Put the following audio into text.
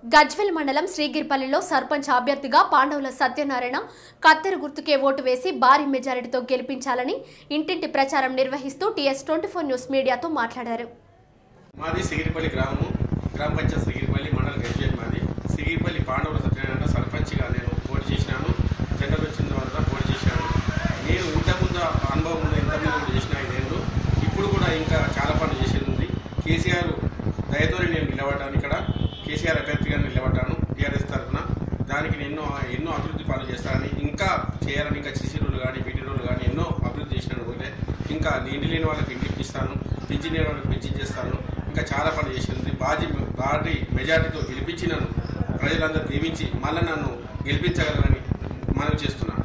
గజ్వెల్ మండలం శ్రీగిరిపల్లిలో సర్పంచ్ అభ్యర్థిగా పాండవుల సత్యనారాయణ కత్తెర గుర్తుకే ఓటు వేసి భారీ మెజారిటీతో గెలిపించాలని ఇంటింటి ప్రచారం నిర్వహిస్తూ టీఎస్ ట్వంటీ ఫోర్ న్యూస్ మీడియాతో మాట్లాడారు మాది సిగిరిపల్లి గ్రామము గ్రామ పంచాయత్ సిగిరిపల్లి మండల గజ్వేల్ మాది సిగిరిపల్లి పాండవుల సత్యనారాయణ సర్పంచ్గా నేను పోటీ చేసినాను జనరల్ వచ్చిన తర్వాత పోటీ చేసినాను నేను ఇంతకుముందు అనుభవం ఉన్న ఇంతకుముందు కూడా చేసిన ఐదేళ్ళు ఇప్పుడు కూడా ఇంకా చాలా పనులు చేసేది ఉంది కేసీఆర్ దయతోనే నేను నిలబడ్డాను ఇక్కడ కేసీఆర్ అభ్యర్థిగా నిలబడ్డాను టీఆర్ఎస్ తరఫున దానికి నేను ఎన్నో ఎన్నో అభివృద్ధి పనులు చేస్తానని ఇంకా చేయాలని ఇంకా సిసి రోడ్లు కానీ బీటీ రోడ్లు కానీ ఎన్నో అభివృద్ధి చేసినాను పోతే ఇంకా ఇంటి లేని వాళ్ళకి ఇంటికి ఇప్పిస్తాను పింఛన్ లేని వాళ్ళకి పింఛన్ చేస్తాను ఇంకా చాలా పనులు చేసింది బాజీ భారీ మెజార్టీతో గెలిపించి నన్ను ప్రజలందరూ దీవించి మళ్ళీ నన్ను గెలిపించగలరని మనవి చేస్తున్నాను